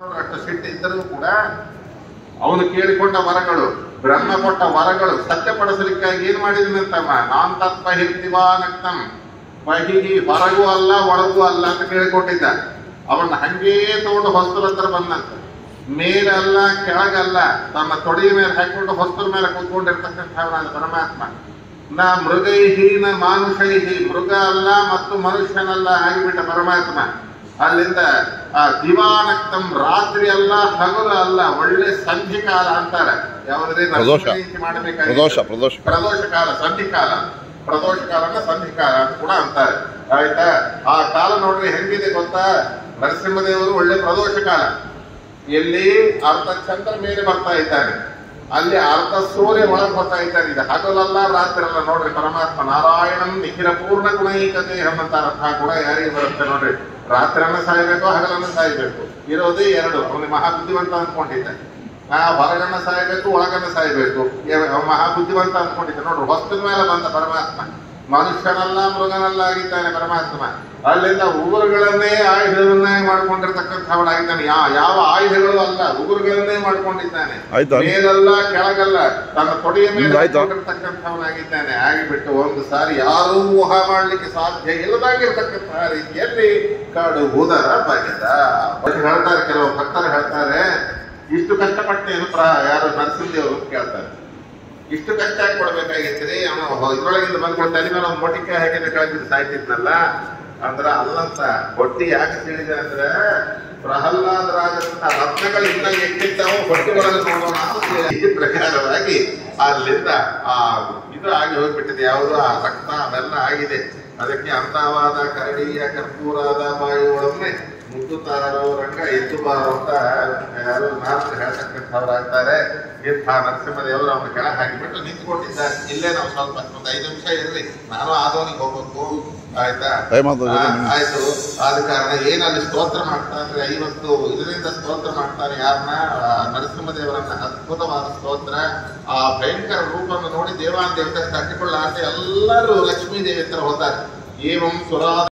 ಅಷ್ಟು ಸಿಟ್ಟು ಇದ್ದರೂ ಕೂಡ ಅವನು ಕೇಳಿಕೊಂಡ ವರಗಳು ಬ್ರಹ್ಮ ಕೊಟ್ಟ ವರಗಳು ಸತ್ಯಪಡಿಸಲಿಕ್ಕಾಗಿ ಏನ್ ಮಾಡಿದನಂತಮ್ಮ ನಾನ್ ತತ್ವ ಹಿರ್ತಿವಾನಕ್ತಂ ಬಹಿಗಿ ಹೊರಗೂ ಅಲ್ಲ ಒಳಗೂ ಅಲ್ಲ ಅಂತ ಕೇಳಿಕೊಟ್ಟಿದ್ದ ಅವನ್ನ ಹಂಗೇ ತಗೊಂಡು ಹೊಸ್ತಲ ಹತ್ರ ಬಂದಂತ ಮೇಲಲ್ಲ ಕೆಳಗಲ್ಲ ತನ್ನ ತೊಡೆಯ ಮೇಲೆ ಹಾಕೊಂಡು ಹೊಸ್ತಲ ಮೇಲೆ ಕೂತ್ಕೊಂಡಿರ್ತಕ್ಕಂಥವನಾದ ಪರಮಾತ್ಮ ನ ಮೃಗೈಹಿ ನ ಮಾನುಷೈಹಿ ಮೃಗ ಅಲ್ಲ ಮತ್ತು ಮನುಷ್ಯನಲ್ಲ ಆಗಿಬಿಟ್ಟ ಪರಮಾತ್ಮ ಅಲ್ಲಿಂದ ಆ ದಿವಾನಕ್ತಂ ರಾತ್ರಿ ಅಲ್ಲ ಹಗಲು ಅಲ್ಲ ಒಳ್ಳೆ ಸಂಧಿ ಕಾಲ ಅಂತಾರೆ ಯಾವುದೇ ಪ್ರದೋಷ. ಪ್ರದೋಷ ಪ್ರದೋಷ ಪ್ರದೋಷ ಕಾಲ ಸಂಧಿ ಕಾಲ ಪ್ರದೋಷ ಕಾಲನ ಸಂಧಿ ಕಾಲ ಅಂತ ಕೂಡ ಅಂತಾರೆ ಆಯ್ತಾ ಆ ಕಾಲ ನೋಡ್ರಿ ಹೆಂಗಿದೆ ಗೊತ್ತಾ ನರಸಿಂಹದೇವರು ಒಳ್ಳೆ ಪ್ರದೋಷ ಕಾಲ ಎಲ್ಲಿ ಅರ್ಧ ಚಂದ್ರ ಮೇಲೆ ಬರ್ತಾ ಇದ್ದಾನೆ ಅಲ್ಲಿ ಅರ್ಧ ಸೂರ್ಯ ಒಳಗೆ ಬರ್ತಾ ಇದ್ದಾನೆ ಇದು ಹಗಲಲ್ಲ ರಾತ್ರಿ ಅಲ್ಲ ನೋಡ್ರಿ ಪರಮಾತ್ಮ ನಾರಾಯಣಂ ನಿಖಿಲ ಪೂರ್ಣ ಗುಣೈಕತೆ ಎಂಬಂತ ಅರ್ಥ ಕೂಡ ಯಾರಿಗೆ ಬರುತ್ತೆ ನೋಡ್ರಿ ರಾತ್ರಿಯನ್ನ ಸಾಯ್ಬೇಕು ಹಗಲನ್ನ ಸಾಯ್ಬೇಕು ಇರೋದೇ ಎರಡು ಅವನಿಗೆ ಮಹಾ ಬುದ್ಧಿವಂತ ಅಂದ್ಕೊಂಡಿದ್ದ ಆ ಹೊರಗನ್ನ ಸಾಯ್ಬೇಕು ಒಳಗನ್ನ ಸಾಯ್ಬೇಕು ಯ- ಅವ ಮಹಾ ಬುದ್ಧಿವಂತ ಅಂದ್ಕೊಂಡಿದ್ದ ನೋಡ್ರಿ ಹೊಸ್ತದ ಮೇಲೆ ಬಂದ ಪರಮಾತ್ಮ ಮನುಷ್ಯನಲ್ಲ ಮೃಗನಲ್ಲ ಆಗಿದ್ದಾನೆ ಪರಮಾತ್ಮ ಅಲ್ಲಿಂದ ಉಗುರುಗಳನ್ನೇ ಆಯುಧಗಳನ್ನೇ ಮಾಡ್ಕೊಂಡಿರ್ತಕ್ಕಂಥವನಾಗಿದ್ದಾನೆ ಯಾ ಯಾವ ಆಯುಧಗಳು ಅಲ್ಲ ಉಗುರುಗಳನ್ನೇ ಮಾಡ್ಕೊಂಡಿದ್ದಾನೆ ಆಯ್ತಾ? ಮೇಲಲ್ಲ ಕೆಳಗಲ್ಲ ತನ್ನ ತೊಡೆಯ ಮೇಲೆ ನಿಮ್ದು ಆಯ್ತಾ? ಮಾಡ್ಕೊಂಡಿರ್ತಕ್ಕಂಥವನಾಗಿದ್ದಾನೆ ಆಗಿಬಿಟ್ಟು ಒಂದು ಸಾರಿ ಯಾರೂ ಊಹ ಮಾಡ್ಲಿಕ್ಕೆ ಸಾಧ್ಯ ಇಲ್ಲದಾಗಿರ್ತಕ್ಕಂತಹ ರೀತಿಯಲ್ಲಿ ಕಾಡು ಉದರ ಬಗೆದ ಅವ್ರು ಹೇಳ್ತಾರೆ ಕೆಲವು ಭಕ್ತರು ಹೇಳ್ತಾರೆ ಇಷ್ಟು ಕಷ್ಟಪಟ್ಟೇನು ಪ್ರ ಯಾರು ನರಸಿಂಹದೇವರು ಅಂತ ಕೇಳ್ತಾರೆ ಇಷ್ಟು ಕಷ್ಟ ಯಾಕೆ ಕೊಡ್ಬೇಕಾಗಿತ್ತು ಅವನು ಇದ್ರೊಳಗಿಂದ ಬಂದ್ಕೊಂಡು ತಲೆ ಮೇಲೆ ಒಂದು ಮೊಟಿಕೆ ಹಾಕಿದ್ರೆ ಕೆಳಗಿದ್ದು ಸಾಯ್ತಿದ್ನಲ್ಲ ಅಂದ್ರ ಅಲ್ಲಂತ ಹೊಟ್ಟಿ ಯಾಕೆ ತಿಳಿದೆ ಅಂದ್ರೆ ಪ್ರಹ್ಲಾದ ರಾಜಂತ ರತ್ನಗಳು ಇನ್ನ ಎಷ್ಟಿದ್ದಾವು ಹೊಟ್ಟಿ ಒಳಗೆ ನೋಡೋಣ ಅಂತ ಈ ಪ್ರಕಾರವಾಗಿ ಅಲ್ಲಿಂದ ಆ ಇದು ಆಗಿ ಹೋಗ್ಬಿಟ್ಟಿದೆ ಯಾವುದು ಆ ರಕ್ತ ಅವೆಲ್ಲ ಆಗಿದೆ ಅದಕ್ಕೆ ಅಂದವಾದ ಕರಡಿಯ ಕರ್ಪೂರಾದ ಬಾಯುಗಳನ್ನೇ ಮುತ್ತುತ್ತಾರೋ ರಂಗ ಎದ್ದು ಬಾರೋ ಅಂತ ಯಾರು ನಾಲ್ಕು ಹೇಳ್ತಕ್ಕಂಥವ್ರಾಗ್ತಾರೆ ಇಂಥ ನರಸಿಂಹದೇವರು ಅವನ ಕೆಳ ಹಾಕಿಬಿಟ್ಟು ನಿಂತ್ಕೊಂಡಿದ್ದಾರೆ ಇಲ್ಲೇ ನಾವು ಸ್ವಲ್ಪ ಒಂದು ಐದು ನಿಮಿಷ ಇರ್ರಿ ನಾನು ಆದವನಿಗೆ ಹೋಗ್ಬೇಕು ಆಯ್ತಾ ಟೈಮ್ ಆದ್ರೆ ಆ, ಆಯ್ತು ಆದ ಕಾರಣ ಏನ್ ಅಲ್ಲಿ ಸ್ತೋತ್ರ ಮಾಡ್ತಾರೆ ಐವತ್ತು ಇದರಿಂದ ಸ್ತೋತ್ರ ಮಾಡ್ತಾರೆ ಯಾರನ್ನ ಆ, ನರಸಿಂಹದೇವರನ್ನ ಅದ್ಭುತವಾದ ಸ್ತೋತ್ರ ಆ ಭಯಂಕರ ರೂಪವನ್ನು ನೋಡಿ ದೇವಾನ್ ದೇವತೆ ತಟ್ಟಿಕೊಳ್ಳಾರ್ದೆ ಎಲ್ಲರೂ ಲಕ್ಷ್ಮೀ ದೇವಿ ಹತ್ರ ಹೋದ್ದಾರೆ ಏವಂ ಸುರಾ